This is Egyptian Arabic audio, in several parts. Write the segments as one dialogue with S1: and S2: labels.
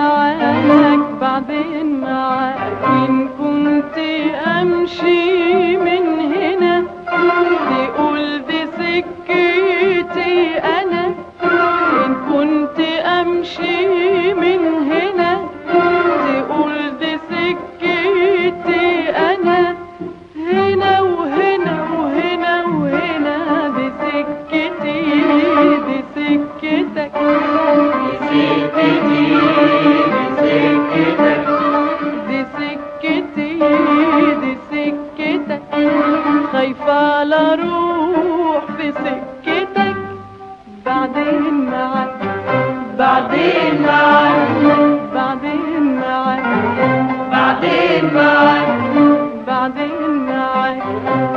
S1: معاك بعدين معاك إن كنت أمشي من هنا تقول دي سكتي أنا إن كنت أمشي من هنا تقول دي سكتي أنا هنا وهنا وهنا وهنا دي سكتي دي سكتك دي سكتي دي سكتك خايفة لا اروح في سكتك بعدين معاك بعدين معاك بعدين معاك بعدين معاك بعدين معاك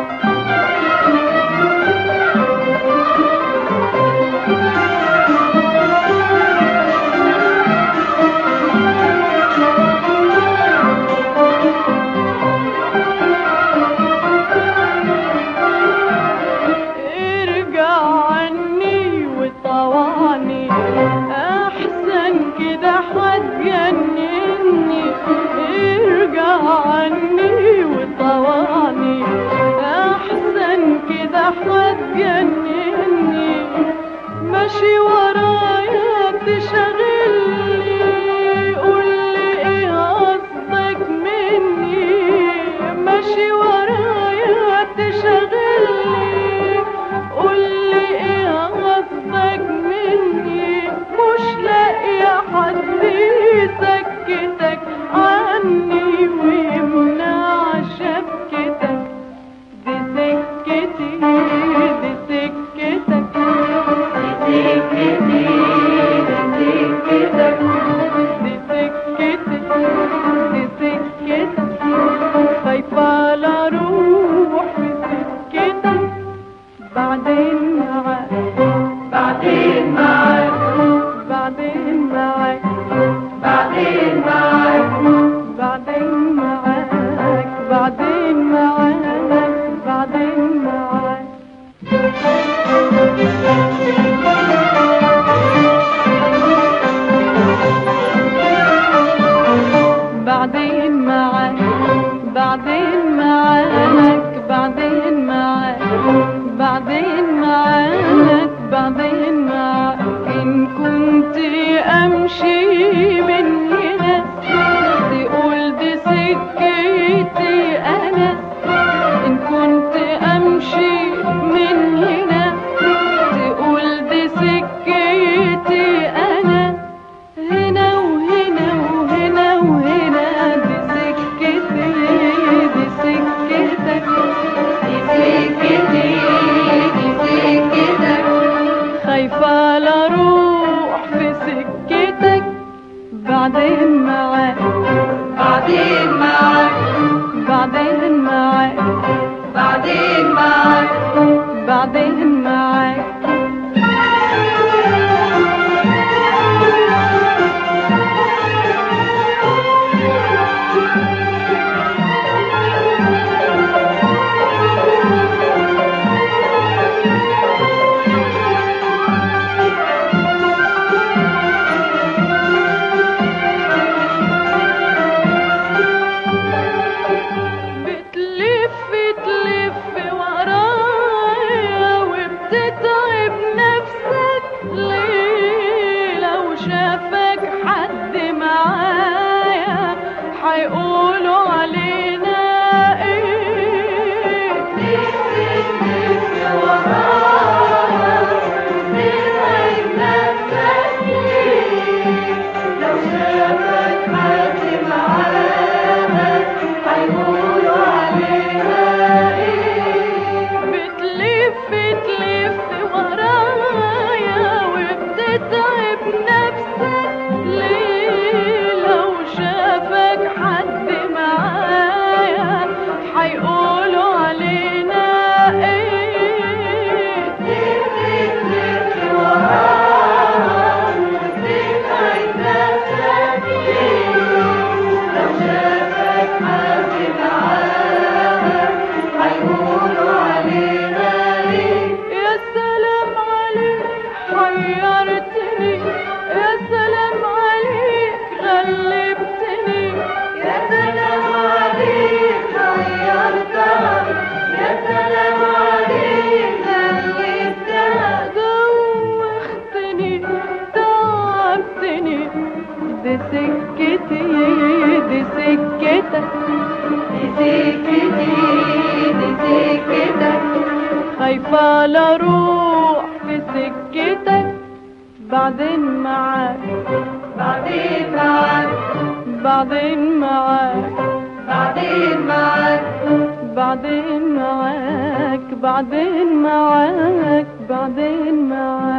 S1: ارجع عني وطوعني احسن كده هتجنني ارجع عني وطوعني احسن كده هتجنني ماشي ورايا تشغلني قولي ايه قصدك مني ماشي ورايا تشغلني قولي ايه قصدك مني مش لاقية حد يسكتك عني ويمنع شبكتك دي سكتي دي سكتك دي سكتي دي سكتك دي سكتي دي سكتك خايفة لا اروح في سكتك بعدين معاك بعدين معاك بعدين معاك بعدين معاك بعدين معاك بعدين معاك بعدين معاك بعدين معاك بعدين معاك بعدين معاك بعدين معاك بعدين معاك إن كنت أمشي من هنا تقول دي سكتي أنا إن كنت أمشي من هنا تقول دي سكتي أنا هنا وهنا وهنا وهنا دي سكتي دي سكتك دي سكتي دي سكتك خايفة لا اروح في سكتك بعدين معاك بعدين معاك بعدين معاك بعدين معاك بعدين معاك بتلف تلف ورايا وبتتعب نفسك ليه لو شافك حد معايا هيقولوا علينا ايه بتلف تلف ورايا وبتتعب نفسك ليه لو شافك حد معايا هيقولوا علينا ايه سكتي دي سكتك
S2: دي سكتي دي سكتك
S1: خايفة لا اروح في سكتك بعدين معاك
S2: بعدين معاك
S1: بعدين معاك
S2: بعدين معاك
S1: بعدين معاك بعدين معاك بعدين معاك